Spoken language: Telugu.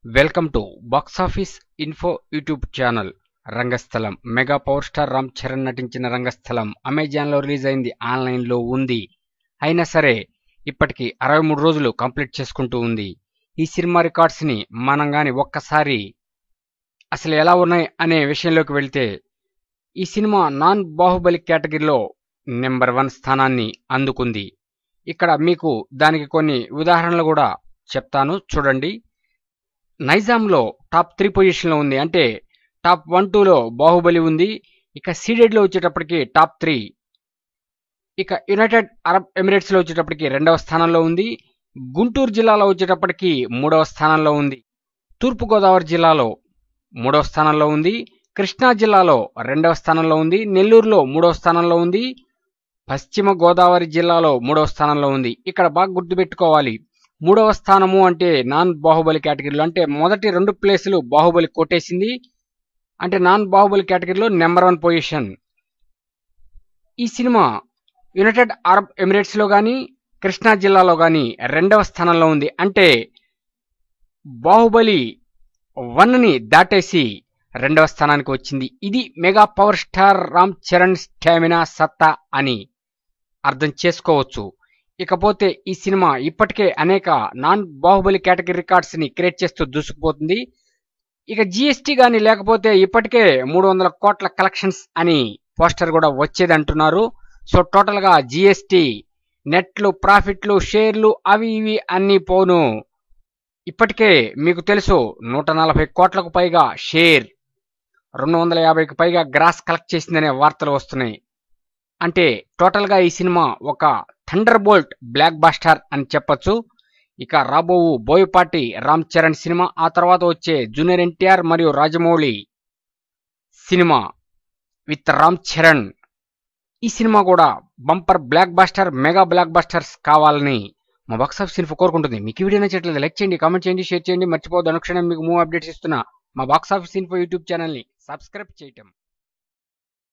welcome to box office info YouTube channel Rangasthalam mega power star Ram Charan నటించిన రంగస్థలం అమెజాన్లో రిలీజ్ అయింది ఆన్లైన్లో ఉంది అయినా సరే ఇప్పటికి అరవై మూడు రోజులు కంప్లీట్ చేసుకుంటూ ఉంది ఈ సినిమా రికార్డ్స్ని మనం గాని ఒక్కసారి అసలు ఎలా ఉన్నాయి అనే విషయంలోకి వెళ్తే ఈ సినిమా నాన్ బాహుబలి కేటగిరీలో నెంబర్ వన్ స్థానాన్ని అందుకుంది ఇక్కడ మీకు దానికి కొన్ని ఉదాహరణలు కూడా చెప్తాను చూడండి నైజాంలో టాప్ త్రీ పొజిషన్లో ఉంది అంటే టాప్ వన్ టూలో బాహుబలి ఉంది ఇక సీడెడ్లో వచ్చేటప్పటికి టాప్ త్రీ ఇక యునైటెడ్ అరబ్ ఎమిరేట్స్లో వచ్చేటప్పటికి రెండవ స్థానంలో ఉంది గుంటూరు జిల్లాలో వచ్చేటప్పటికి మూడవ స్థానంలో ఉంది తూర్పుగోదావరి జిల్లాలో మూడవ స్థానంలో ఉంది కృష్ణా జిల్లాలో రెండవ స్థానంలో ఉంది నెల్లూరులో మూడవ స్థానంలో ఉంది పశ్చిమ గోదావరి జిల్లాలో మూడవ స్థానంలో ఉంది ఇక్కడ బాగా గుర్తుపెట్టుకోవాలి మూడవ స్థానము అంటే నాన్ బాహుబలి కేటగిరీలో అంటే మొదటి రెండు ప్లేసులు బాహుబలి కొట్టేసింది అంటే నాన్ బాహుబలి కేటగిరీలో నెంబర్ వన్ పొజిషన్ ఈ సినిమా యునైటెడ్ అరబ్ ఎమిరేట్స్లో కానీ కృష్ణా జిల్లాలో కానీ రెండవ స్థానంలో ఉంది అంటే బాహుబలి వన్ని దాటేసి రెండవ స్థానానికి వచ్చింది ఇది mega power star Ram Charan stamina సత్తా అని అర్థం చేసుకోవచ్చు ఇకపోతే ఈ సినిమా ఇప్పటికే అనేక నాన్ బాహుబలి కేటగిరీ రికార్డ్స్ ని క్రియేట్ చేస్తూ దూసుకుపోతుంది ఇక జిఎస్టీ కానీ లేకపోతే ఇప్పటికే మూడు వందల కోట్ల కలెక్షన్స్ అని పోస్టర్ కూడా వచ్చేది అంటున్నారు సో టోటల్ గా జిఎస్టీ నెట్లు ప్రాఫిట్లు షేర్లు అవి ఇవి అన్ని పోను ఇప్పటికే మీకు తెలుసు నూట నలభై కోట్లకు పైగా షేర్ రెండు వందల యాభైకి పైగా గ్రాస్ కలెక్ట్ చేసిందనే వార్తలు వస్తున్నాయి అంటే టోటల్గా ఈ సినిమా ఒక థండర్ బోల్ట్ బ్లాక్ బాస్టర్ అని చెప్పొచ్చు ఇక రాబోవు బోయపాటి రామ్ చరణ్ సినిమా ఆ తర్వాత వచ్చే జూనియర్ ఎన్టీఆర్ మరియు రాజమౌళి సినిమా విత్ రామ్ చరణ్ ఈ సినిమా కూడా bumper blockbuster mega blockbusters కావాలని మా బాక్స్ ఆఫీస్ ఇన్ఫో కోరుకుంటుంది మీకు ఈ వీడియో నచ్చట్లేదు లైక్ చేయండి కామెంట్ చేయండి షేర్ చేయండి మర్చిపోవద్దు అనుక్షణం మీకు మూవ్ అప్డేట్స్ ఇస్తున్నా మా బాక్స్ ఆఫీస్ ఇన్ఫో యూట్యూబ్ ఛానల్ని సబ్స్క్రైబ్ చేయటం